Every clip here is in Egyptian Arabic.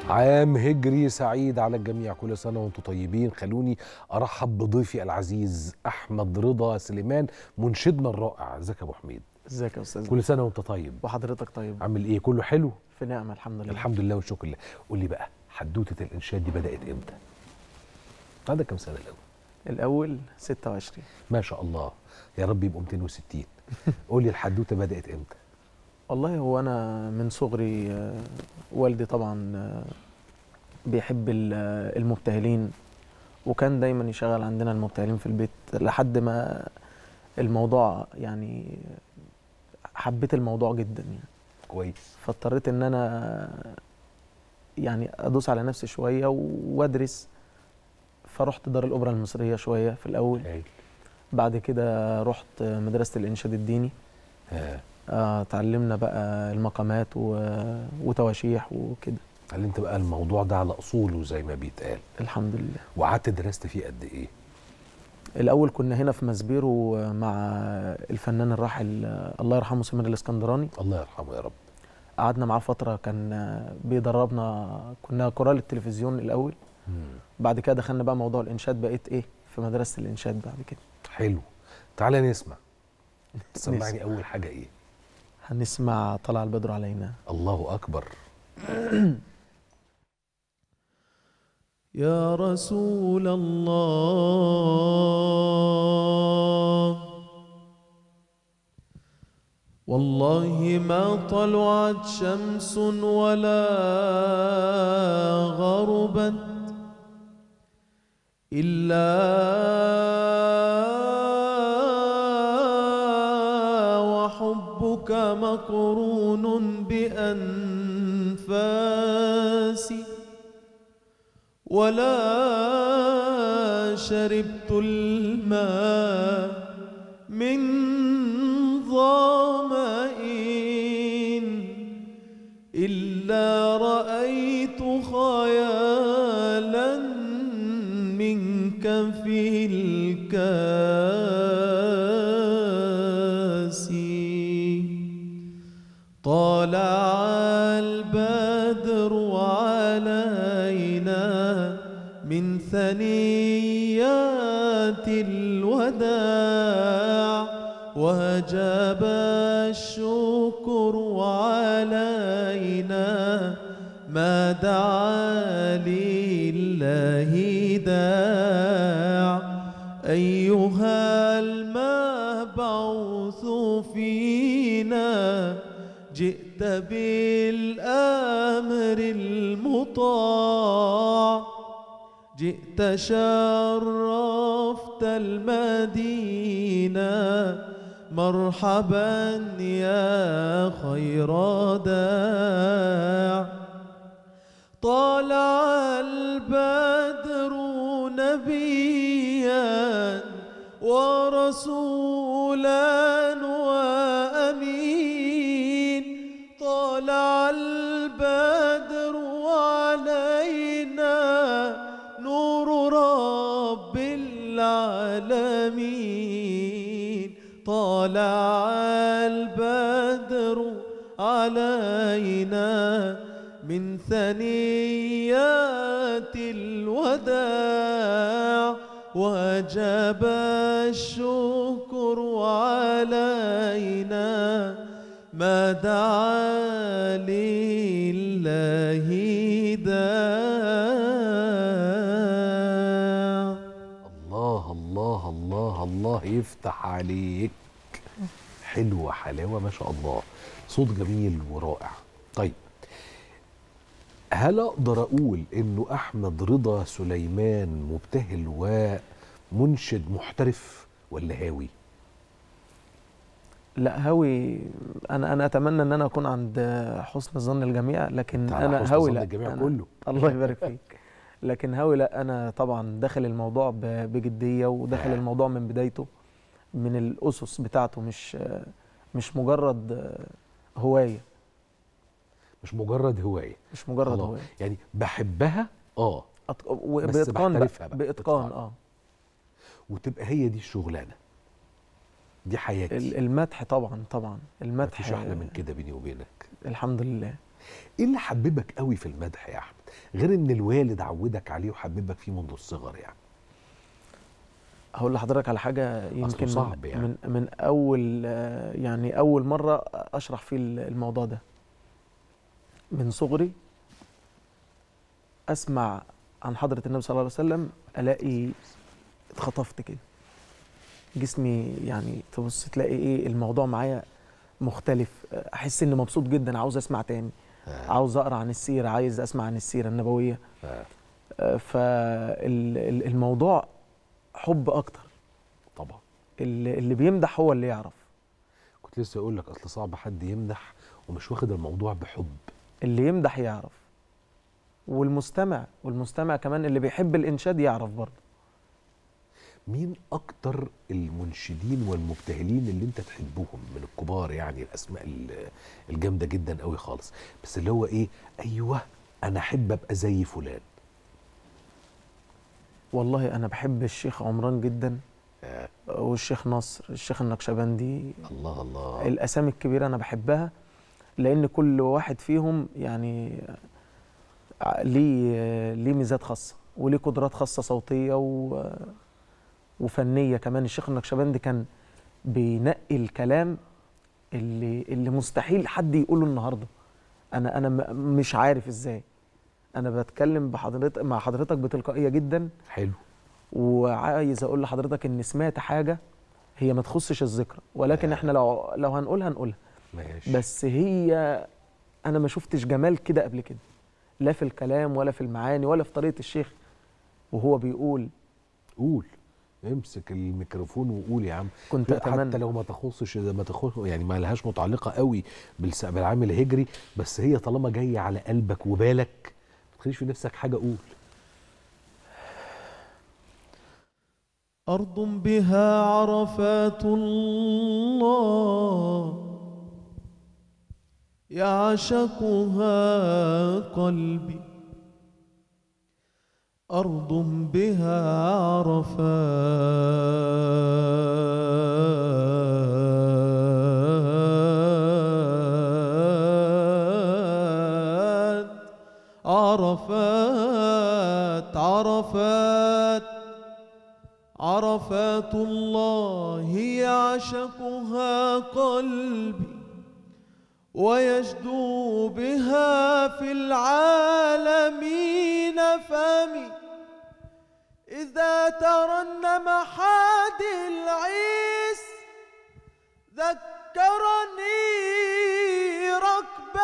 عام هجري سعيد على الجميع كل سنة وانتم طيبين خلوني أرحب بضيفي العزيز أحمد رضا سليمان منشدنا الرائع ازيك يا أبو حميد ازيك يا استاذ كل سنة وانت طيب وحضرتك طيب عامل إيه كله حلو في نعمه الحمد لله الحمد لله والشكر لله قول لي بقى حدوتة الإنشاد دي بدأت إمتى عندك كام سنة الأول الاول 26 ما شاء الله يا رب يبقوا 260 قول لي الحدوتة بدأت إمتى والله هو انا من صغري آه، والدي طبعا آه، بيحب ال- آه، المبتهلين وكان دايما يشغل عندنا المبتهلين في البيت لحد ما الموضوع يعني حبيت الموضوع جدا يعني كويس فاضطريت ان انا يعني ادوس على نفسي شويه وادرس فرحت دار الاوبرا المصريه شويه في الاول هايل بعد كده رحت مدرسه الانشاد الديني ها آه، اتعلمنا بقى المقامات و- وتواشيح وكده علمت بقى الموضوع ده على أصوله زي ما بيتقال الحمد لله وقعدت درست فيه قد إيه الاول كنا هنا في مسبيرو مع الفنان الراحل آه، الله يرحمه سمير الاسكندراني الله يرحمه يا رب قعدنا معاه فتره كان آه، بيدربنا كنا كورال التلفزيون الاول مم. بعد كده دخلنا بقى موضوع الانشاد بقيت ايه في مدرسه الانشاد بعد كده حلو تعالى نسمع سمعني نسمع. اول حاجه ايه هنسمع طلع البدر علينا الله اكبر يا رسول الله والله ما طلعت شمس ولا غربت إلا وحبك مقرون بأنفاسي ولا شربت الماء من ظمأ إلا رأيت خيالا منك في الكاسي طلع البدر علينا من ثنيات الوداع وجب الشكر علينا ما دعا لله داع أيها المبعوث فينا جئت بالأمر المطاع جئت شرفت المدينة مرحبا يا خير داع طلع البدر نبيا ورسولا وامين طلع البدر علينا نور رب العالمين طلع البدر علينا من ثنيات الوداع وجب الشكر علينا ما دعا لله داع الله الله الله الله يفتح عليك حلوه حلاوه ما شاء الله صوت جميل ورائع طيب هل اقدر اقول انه احمد رضا سليمان مبتهل ومنشد محترف ولا هاوي لا هاوي انا انا اتمنى ان انا اكون عند حسن ظن الجميع لكن أنت على انا حسن هاوي ظن لا الجميع أنا- كله. الله يبارك فيك لكن هاوي لا انا طبعا داخل الموضوع ب- بجديه وداخل آه. الموضوع من بدايته من الاسس بتاعته مش مش مجرد هوايه مش مجرد هوايه مش مجرد الله. هوايه يعني بحبها اه أت... و- بس باتقان بحترفها بقى بقى، باتقان بإتقان. اه وتبقى هي دي الشغلانه دي حياتي ال- المدح طبعا طبعا المدح مفيش احلى من كده بيني وبينك الحمد لله ايه اللي حببك قوي في المدح يا احمد غير ان الوالد عودك عليه وحببك فيه منذ الصغر يعني هقول لحضرتك على حاجه يمكن صعب من, يعني. من من اول آه، يعني اول مره اشرح فيه الموضوع ده من صغري اسمع عن حضره النبي صلى الله عليه وسلم الاقي اتخطفت كده جسمي يعني تبص تلاقي ايه الموضوع معايا مختلف احس اني مبسوط جدا عاوز اسمع تاني آه. عاوز اقرا عن السيره عايز اسمع عن السيره النبويه آه. فالموضوع حب اكتر طبعا اللي اللي بيمدح هو اللي يعرف كنت لسه اقول لك اصل صعب حد يمدح ومش واخد الموضوع بحب اللي يمدح يعرف والمستمع والمستمع كمان اللي بيحب الانشاد يعرف برضه مين اكتر المنشدين والمبتهلين اللي انت تحبهم من الكبار يعني الاسماء ال- الجامده جدا قوي خالص بس اللي هو ايه ايوه انا احب ابقى زي فلان والله انا بحب الشيخ عمران جدا آه. والشيخ نصر الشيخ النقشبندي الله الله الاسامي الكبيره انا بحبها لان كل واحد فيهم يعني ع- ليه ليه ميزات خاصه وليه قدرات خاصه صوتيه و وفنيه كمان الشيخ النقشبندي كان بينقي الكلام اللي اللي مستحيل حد يقوله النهارده انا انا م- مش عارف ازاي انا بتكلم بحضرتك مع حضرتك بتلقائيه جدا حلو وعايز اقول لحضرتك ان سمعت حاجه هي ما تخصش الذكرى ولكن آه. احنا لو لو هنقولها هنقولها ماشي بس هي انا ما شفتش جمال كده قبل كده لا في الكلام ولا في المعاني ولا في طريقه الشيخ وهو بيقول قول امسك الميكروفون وقول يا عم كنت لا، حتى اتمنى لو ما تخصش ما تخص يعني ما لهاش متعلقه قوي بالس- بالعام الهجري بس هي طالما جايه على قلبك وبالك ما تخليش في نفسك حاجه قول أرض بها عرفات الله يعشقها قلبي أرض بها عرفات عرفات عرفات عرفات الله يعشقها قلبي ويجدو بها في العالمين فمي إذا ترنم حادي العيس ذكرني ركب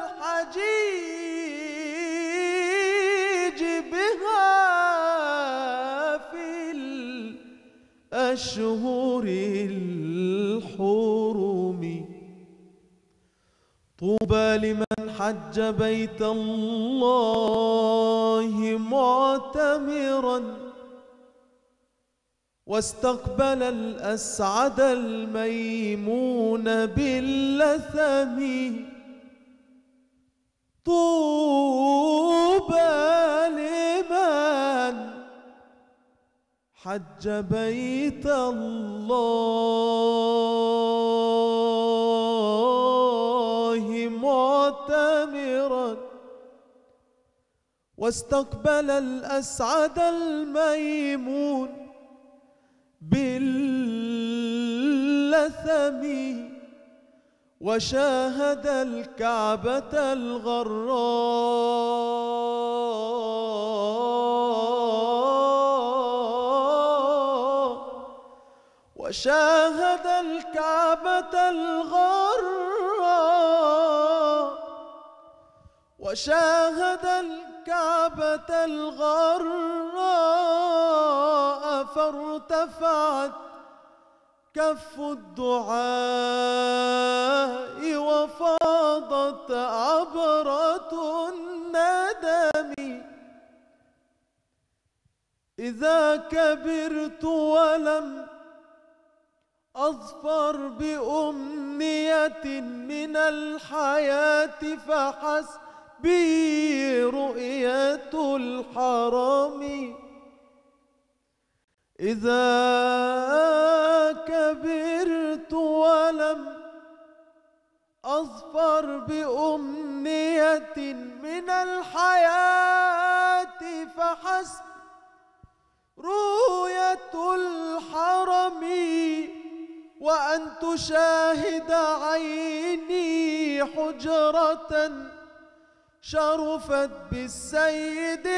الحجيج بها في الأشهر الحرم طوبى لمن حج بيت الله معتمرا واستقبل الأسعد الميمون باللثم طوبى لمن حج بيت الله معتمرا واستقبل الأسعد الميمون باللثم وشاهد الكعبة الغراء وشاهد الكعبة الغراء وشاهد الكعبة الغراء فارتفعت كف الدعاء وفاضت عبرة الندم إذا كبرت ولم أظفر بأمنية من الحياة فحسبي رؤية الحرم إذا كبرت ولم أظفر بأمنية من الحياة تشاهد عيني حجرة شرفت بالسيد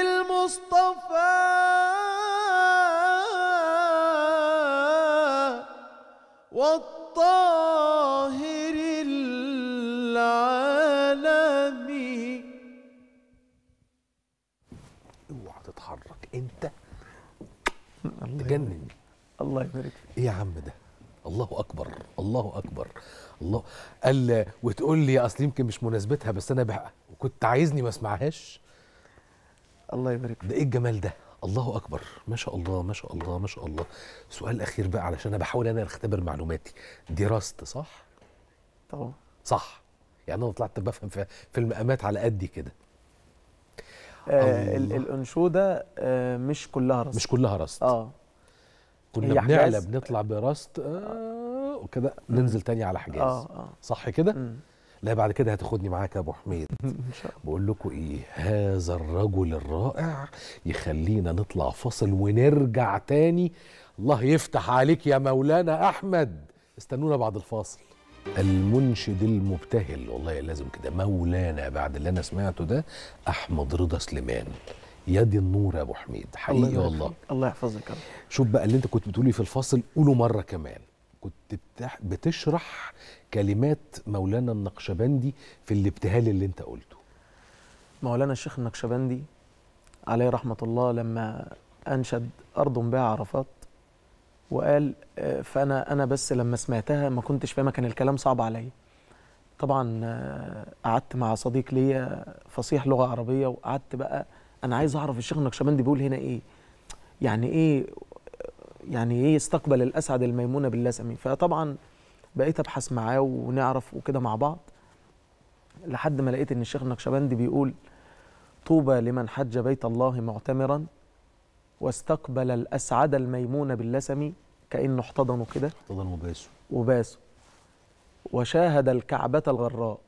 المصطفى والطاهر العالمي اوعى تتحرك انت الله تجنن الله يبارك فيك ايه يا عم ده الله اكبر الله اكبر الله قال وتقول لي اصل يمكن مش مناسبتها بس انا بقى كنت عايزني ما اسمعهاش الله يبارك فيك ده ايه الجمال ده الله اكبر ما شاء الله ما شاء الله ما شاء الله سؤال اخير بقى علشان انا بحاول انا اختبر معلوماتي دراسة صح طبعا صح يعني انا طلعت بفهم في, في المقامات على قدي كده آه ال- الله. الانشوده آه مش كلها رصد مش كلها رصد اه كنا هي بنعلى حجاز. بنطلع برصد آه وكده ننزل تاني على حجاز اه اه صح كده مم. لا بعد كده هتاخدني معاك يا ابو حميد ان شاء الله بقول لكم ايه هذا الرجل الرائع يخلينا نطلع فاصل ونرجع تاني الله يفتح عليك يا مولانا احمد استنونا بعد الفاصل المنشد المبتهل والله لازم كده مولانا بعد اللي انا سمعته ده احمد رضا سليمان يد النور يا ابو حميد الله حقيقي يبارك والله فيك. الله يحفظك يا رب شوف بقى اللي انت كنت بتقولي في الفاصل قوله مره كمان كنت بتح... بتشرح كلمات مولانا النقشبندي في الابتهال اللي انت قلته مولانا الشيخ النقشبندي عليه رحمة الله لما أنشد أرض بها عرفات وقال آه، فأنا أنا بس لما سمعتها ما كنتش فاهمة كان الكلام صعب عليا طبعا آه، قعدت مع صديق ليا فصيح لغة عربية وقعدت بقى أنا عايز أعرف الشيخ النقشبندي بيقول هنا إيه يعني إيه يعني إيه استقبل الأسعد الميمونة باللسمي فطبعا بقيت أبحث معاه ونعرف وكده مع بعض لحد ما لقيت ان الشيخ النقشبندي بيقول طوبى لمن حج بيت الله معتمرا واستقبل الاسعد الميمون باللسم كانه احتضنوا كده تفضل مباسو وباسوا وشاهد الكعبة الغراء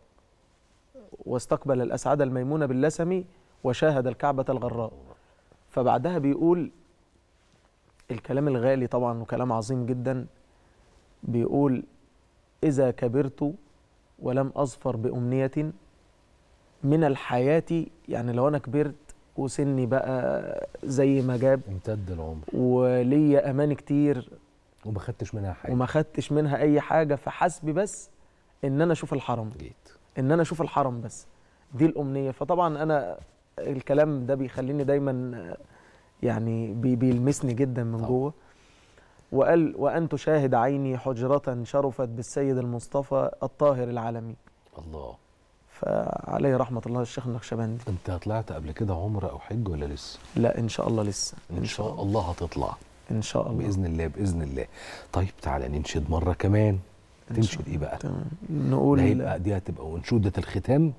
واستقبل الأسعد الميمون باللسم وشاهد الكعبة الغراء فبعدها بيقول الكلام الغالي طبعا وكلام عظيم جدا بيقول إذا كبرت ولم أظفر بأمنية من الحياة يعني لو أنا كبرت وسني بقى زي ما جاب امتد العمر وليا أمان كتير وما خدتش منها حاجه وما خدتش منها اي حاجه فحسبي بس ان انا اشوف الحرم جيت ان انا اشوف الحرم بس دي الامنيه فطبعا انا الكلام ده بيخليني دايما آه، يعني بي بيلمسني جدا من طبعا. جوه وقال وان تشاهد عيني حجره شرفت بالسيد المصطفى الطاهر العالمي الله فعليه رحمه الله الشيخ النقشبندي انت طلعت قبل كده عمره او حج ولا لسه لا ان شاء الله لسه ان شاء الله هتطلع ان شاء الله باذن الله باذن الله طيب تعالى ننشد مره كمان إن تنشد شاء ايه بقى تمام. ده نقول هيبقى دي هتبقى انشوده الختام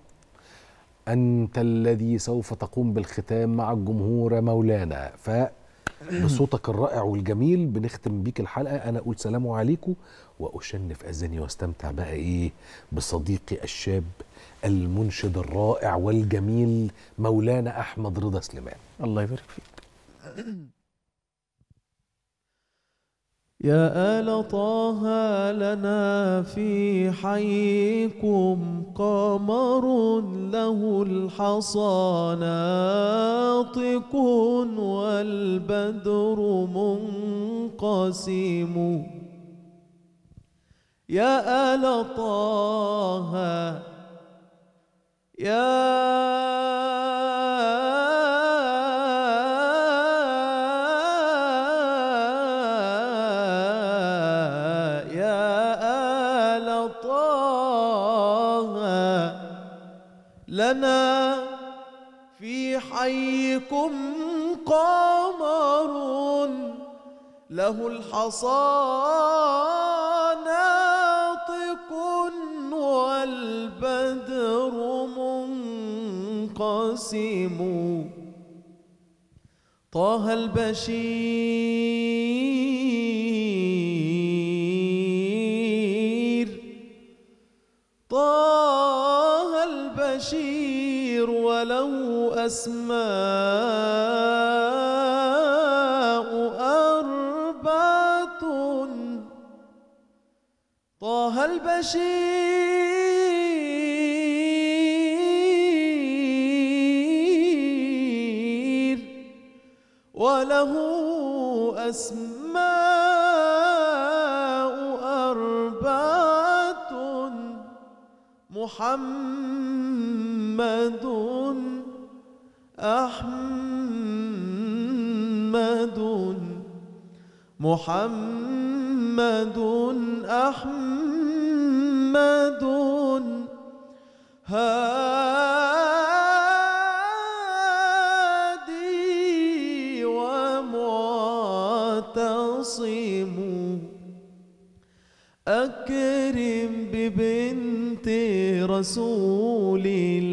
انت الذي سوف تقوم بالختام مع الجمهور مولانا ف بصوتك الرائع والجميل بنختم بيك الحلقه انا اقول سلام عليكم واشنف اذاني واستمتع بقى ايه بصديقي الشاب المنشد الرائع والجميل مولانا احمد رضا سليمان الله يبارك فيك يا آل طه لنا في حيكم قمر له الحصى ناطق والبدر منقسم يا آل طه يا يا آل طه لنا في حيكم قمر له الحصى ناطق والبدر منقسم طه البشير طه البشير وله أسماء أربعة البشير وله أسماء أربعة محمد أحمد محمد أحمد هادي ومعتصم أكرم ببنت رسول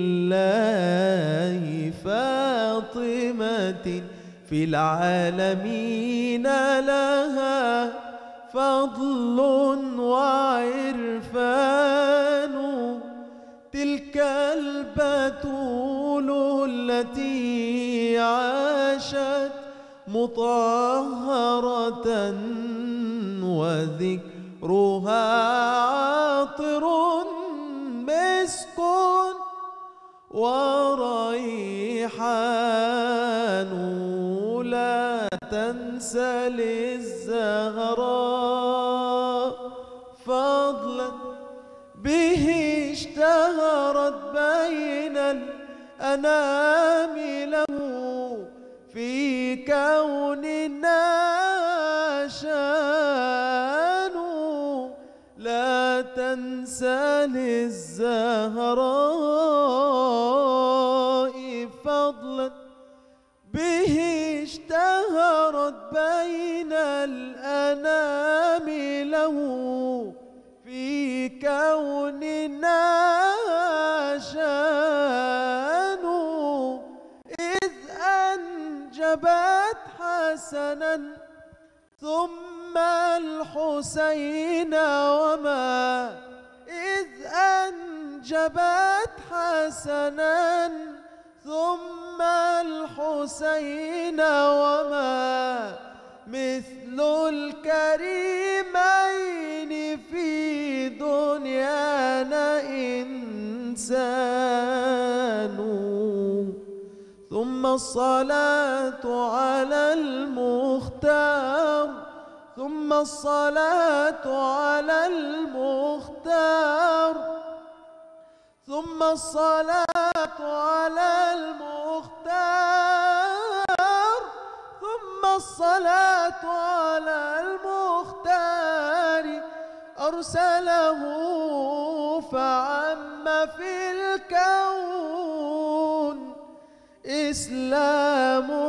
الله فاطمة في العالمين لها فضل وعرفان تلك البتول التي عاشت مطهرة وذكرها عاطر مسك وريحان لا تنسى للزهراء فضلا به اشتهرت بين الأنام له في كوننا شان لا تنسى للزهراء فضلا به اشتهرت بين الأنام له في كوننا شان إذ أنجبت حسنا ثم الحسين وما إذ أنجبت حسنا ثم الحسين وما مثل الكريمين في دنيانا إنسان ثم الصلاة على المختار ثم الصلاة على المختار ثم الصلاة على المختار ثم الصلاة على المختار أرسله فعم في الكون إسلام